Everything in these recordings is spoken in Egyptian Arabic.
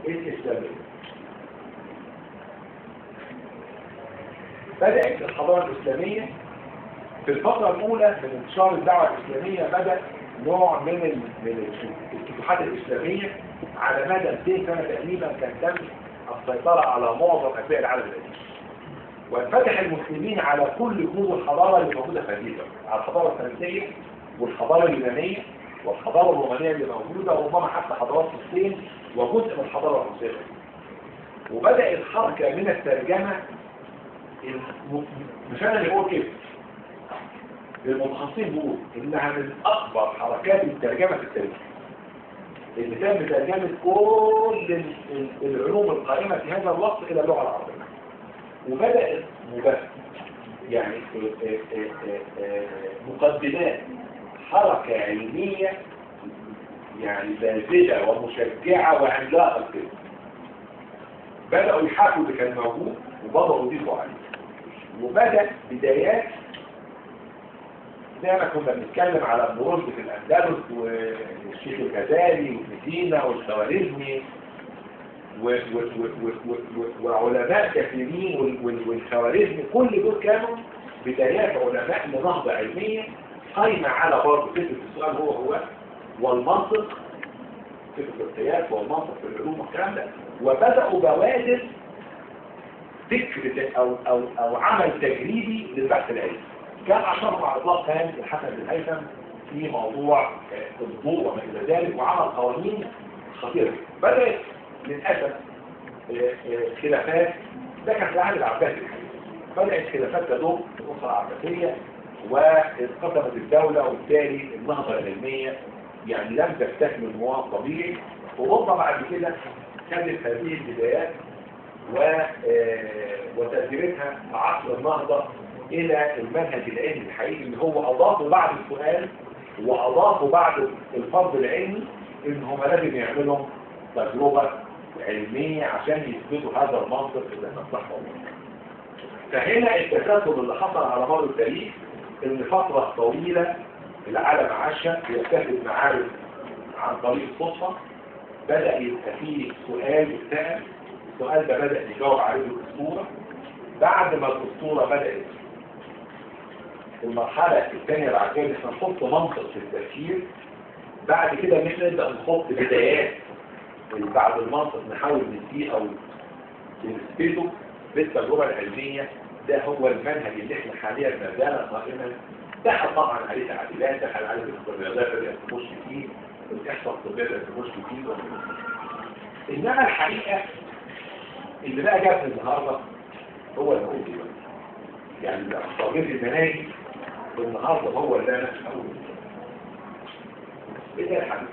الإسلامية بدأت الحضارة الإسلامية في الفترة الأولى من انتشار الدعوة الإسلامية بدأ نوع من ال- من الفتوحات الإسلامية على مدى 200 سنة تقريبا كان تم السيطرة على معظم أجزاء العالم القديم وانفتح المسلمين على كل كنوز الحضارة اللي موجودة في هذه الدولة على الحضارة الفرنسية والحضارة اليونانية والحضارة الرومانية اللي موجودة وربما حتى حضارات الصين وجزء من الحضارة الروسية وبدأ الحركة من الترجمة الم- مش أنا اللي بقول كده المتخصصين بيقولوا إنها من أكبر حركات الترجمة في التاريخ اللي تم ترجمة كل ال- ال- العلوم القائمة في هذا الوقت إلى اللغة العربية وبدأت مبادئ يعني آه، آه، آه، آه، مقدمات حركة علمية يعني باذلة ومشجعة وعملاقة كده بدأوا يحاكوا اللي كان موجود وبدأوا يضيفوا عليه وبدأ بدايات زي ما كنا بنتكلم على ابن رشد في الأندلس والشيخ الغزالي وابن سينا والخوارزمي و- و- و- و- و- وعلماء كثيرين وال- وال- والخوارزمي كل دول كانوا بدايات علماء لنهضة علمية قايمة على برضه فكرة السؤال هو هو والمنطق فكرة القياس والمنطق في العلوم والكلام ده وبدأوا بوادر فكرة أو, أو, أو عمل تجريبي للبحث العلمي كان أشرف على الإطلاق كان الحسن بن الهيثم في موضوع آه، الضوء وما إلى ذلك وعمل قوانين خطيرة جدا. بدأت للأسف آه، آه، خلافات ده كان في العهد العباسي الحقيقة. بدأت خلافات تدور في الأسرة العباسية واتقسمت الدولة وبالتالي النهضة العلمية يعني لم تستكمل نوع طبيعي وربما بعد كده كانت هذه البدايات و آه، وتأثيرتها عصر النهضة إلى المنهج العلمي الحقيقي اللي هو أضافوا بعد السؤال وأضافوا بعد الفرض العلمي إن هم لازم يعملوا تجربة علمية عشان يثبتوا هذا المنطق إذا كان صح ولا لا. فهنا التسلسل اللي حصل على مر التاريخ ان فترة طويلة العالم عاشها يكتسب معارف عن طريق الصدفة بدأ يبقى فيه سؤال يتسأل السؤال ده بدأ يجاوب عليه الأسطورة بعد ما الأسطورة بدأت المرحلة الثانية بعد كده احنا نحط منطق في التفكير بعد كده ان احنا نبدأ نحط بدايات اللي بعد المنطق نحاول نديه او نثبته بالتجربة العلمية ده هو المنهج اللي احنا حاليا ما زال قائما دخل طبعا عليه تعديلات دخل عليه الرياضات اللي تخش فيه الاحصاء الطبيه اللي تخش فيه انما الحقيقه اللي بقى جاب النهارده هو اللي هو دلوقتي يعني تغيير المناهج النهارده هو اللي انا اول ايه ده الحديث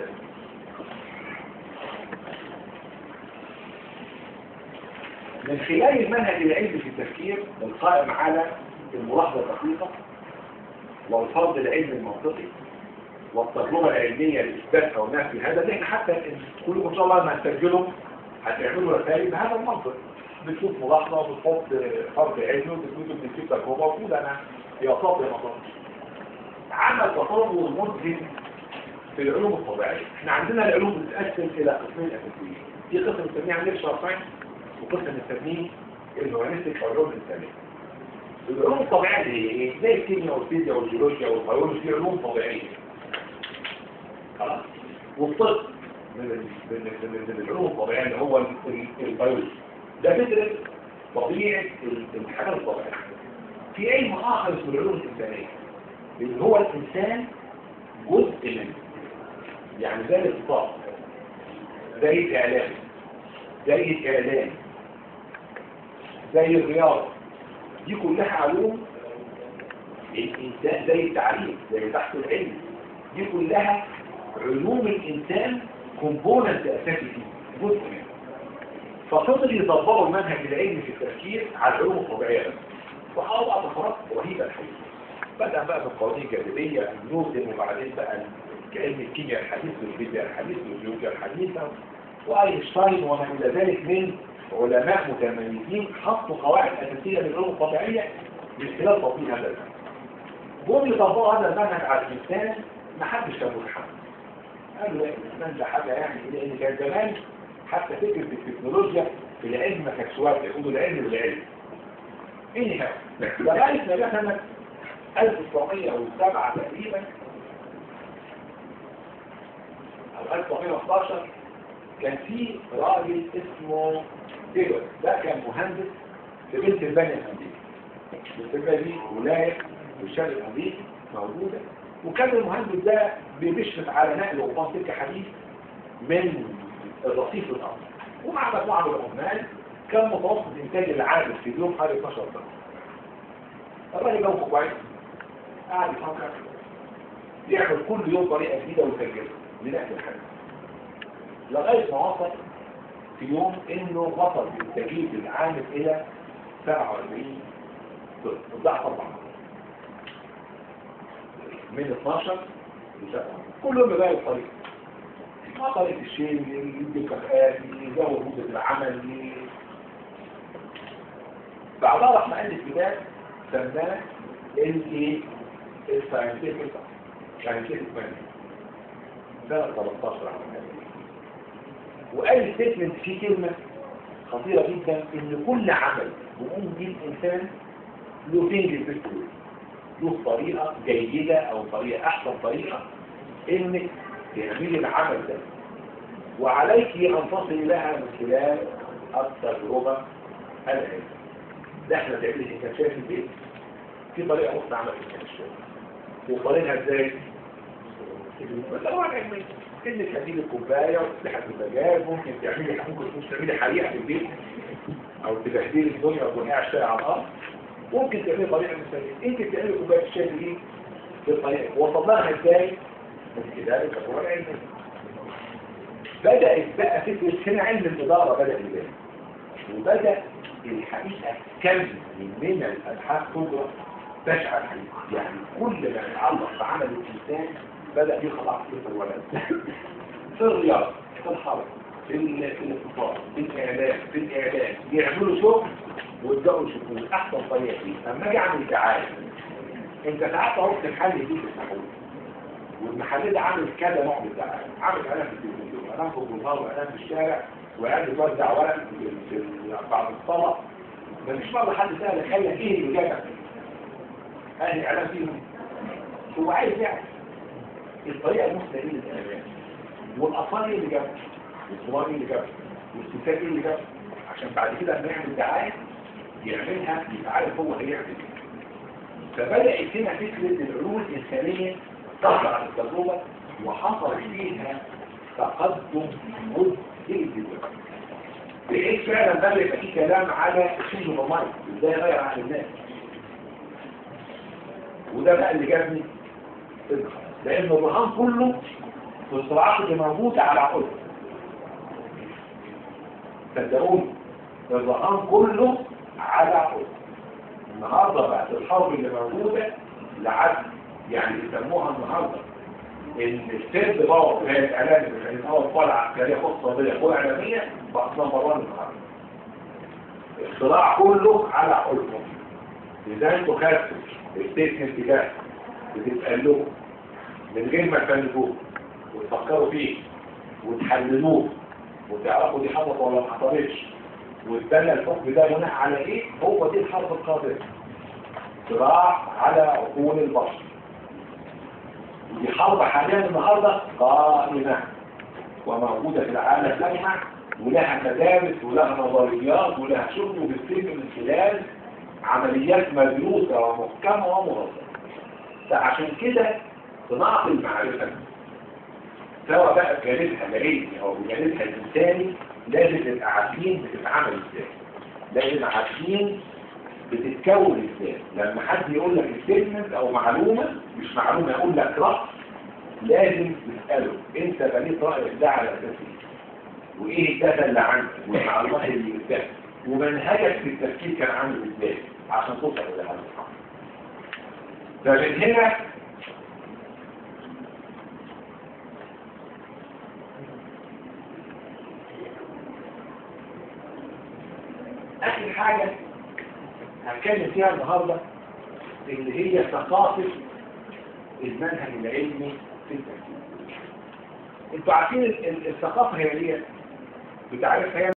من خلال المنهج العلمي في التفكير القائم على الملاحظة الدقيقة والفرض العلمي المنطقي والتجربة العلمية لإثبات أو نفي هذا اللي احنا حتى كلكم إن شاء الله لما هتسجلوا هتعملوا رسائل بهذا المنطق بتشوف ملاحظة وبتحط فرض علمي وبتكتب بتكتب تجربة وتقول أنا يا صاحبي يا مطلوب عمل تطور مذهل في العلوم الطبيعية احنا عندنا العلوم بتتقسم إلى قسمين أساسيين في قسم بنسميها نيتشر ساينس وقسم بنسميه الهوانستيك أو العلوم الإنسانية العلوم الطبيعية دي هي ايه؟ زي الكيمياء والفيزياء والجيولوجيا والبيولوجيا دي علوم طبيعية خلاص والطب من ال- من ال- من من العلوم الطبيعية اللي هو ال- ال- البيولوجيا ده بيدرس طبيعة ال- الحاجات الطبيعية في علم آخر اسمه العلوم الإنسانية اللي هو الإنسان جزء منه يعني زي الاقتصاد زي الإعلام زي الإعلام زي الرياضة دي كلها علوم الإنسان زي التعليم زي البحث العلمي دي كلها علوم الإنسان كومبوننت أساسي فيه جزء منه ففضل يطبقوا المنهج العلمي في التفكير على العلوم الطبيعية بس وحققوا طفرات رهيبة الحقيقة بدأ بقى بالقوانين الجاذبية نيوتن وبعدين بقى كعلم الكيمياء الحديث والفيزياء الحديث والجيولوجيا الحديثة وأينشتاين وما إلى ذلك من علماء متميزين حطوا قواعد أساسية للعلوم الطبيعية من خلال تطبيق هذا المنهج. جم يطبقوا هذا المنهج على الإنسان ما حدش كان متحمل. قالوا إيه الإنسان ده حاجة يعني لأن كان زمان حتى فكرة التكنولوجيا في العلم ما كانتش واردة يقولوا العلم بالعلم ايه ها لغاية ما جه سنة 1907 تقريبا او 1911 كان في راجل اسمه تيلور ده كان مهندس في بنسلفانيا الامريكي بنسلفانيا دي ولايه في الشرق الامريكي موجوده وكان المهندس ده بيشرف على نقل قضبان سكه حديد من الرصيف للارض ومع مجموعه من العمال كان متوسط انتاج العام في اليوم حوالي 12 طن الراجل ده كويس قاعد يفكر يعمل كل يوم طريقه جديده ويسجلها لنقل الحديد لغايه ما وصل في يوم انه وصل بالتجهيز العام الى 47 طن الضعف طبعا من 12 ل 7 كل يوم بقى الطريق ما طريقة الشيء يدي الكفاءات يزود مدة العمل بعدها راح مؤلف كتاب سماه الايه الساينتفك ساينتفك مان سنة 13 عام وقال ستيتمنت فيه كلمة خطيرة جدا ان كل عمل بيقوم بيه الانسان له تنجز بالكل له طريقة جيدة او طريقة احسن طريقة انك تعملي العمل ده وعليك ان تصل لها من خلال التجربة العلمية ده احنا تعملي انت شايف البيت في طريقة اخرى عمل الكشف وطريقها ازاي؟ بالطريقة العلمية انك هتجيب الكوباية وتفتح البوتاجاز ممكن تعملي ممكن تعملي حريقة في البيت او تبهدلي الدنيا وتكوني قاعد شاي على الارض ممكن تعملي طريقة مثالية انت تعملي كوباية الشاي دي بالطريقة وصلناها ازاي؟ من خلال التجربة العلمية بدأت بقى فكرة هنا علم الإدارة بدأ يبان وبدأ الحقيقة كم من الأبحاث تدرس تشعر يعني كل ما يتعلق بعمل الإنسان بدأ يخضع في الولد في الرياضة في الحرب في الاقتصاد في الإعلام في الإعلام يعملوا شغل ويبدأوا يشوفوا أحسن طريقة فيه أما أجي أعمل دعاية أنت ساعات أروح الحل دي في السحور والمحل ده عامل كذا نوع من الدعاية عامل إعلان في التلفزيون وإعلان في الجمهور وإعلان في الشارع وقاعد بتوزع ورق بعد الصلاة مفيش مرة حد سأل خلى ايه اللي جابك هذه اعلام فيهم هو عايز يعرف الطريقة المثلى ايه للإعلام والأطفال ايه اللي جابك والصغار ايه اللي جابك والستات ايه اللي جابك عشان بعد كده لما يعمل دعاية يعملها يبقى عارف هو هيعمل ايه فبدأت هنا فكرة العلوم الإنسانية تظهر على التجربة وحصل فيها تقدم مذهل جدا بحيث فعلا بدأ يبقى في كلام على الشيء الرمائي ازاي يغير عقل الناس وده بقى اللي جابني لان الرهان كله في الصراعات اللي موجوده على عقولنا صدقوني الرهان كله على عقولنا النهارده بقت الحرب اللي موجوده لعد يعني يسموها النهارده ان السيد باور اللي هي الاعلام اللي كانت اول قوه عسكريه خاصه بيها قوه اعلاميه بقت نمبر 1 النهارده الصراع كله على عقولكم اذا انتوا خدتوا الستيتمنت ده بتتقلوه من غير ما تفلتوه وتفكروا فيه وتحللوه وتعرفوا دي حصلت ولا ما حصلتش وتبنى الحكم ده بناء على ايه هو دي الحرب القادمه صراع على عقول البشر دي حرب حاليا النهارده قائمه وموجوده في العالم اجمع ولها مدارس ولها نظريات ولها شغل وبتتم من خلال عمليات مدروسه ومحكمه ومنظمه فعشان كده صناعه المعرفه سواء بقى بجانبها العلمي او بجانبها الانساني لازم نبقى عارفين بتتعمل ازاي لازم عارفين بتتكون ازاي لما حد يقول لك ستيتمنت او معلومه مش معلومه يقول لك راي لازم تساله انت بنيت رايك ده على اساس ايه وايه الداتا اللي عندك والمعلومات اللي قدامك ومنهجك في التفكير كان عامل ازاي عشان توصل الى هذا فمن هنا اخر حاجه هتكلم فيها النهارده اللي هي ثقافه المنهج العلمي في التفكير انتوا عارفين ال- ال- الثقافه هي ايه بتعرفها هي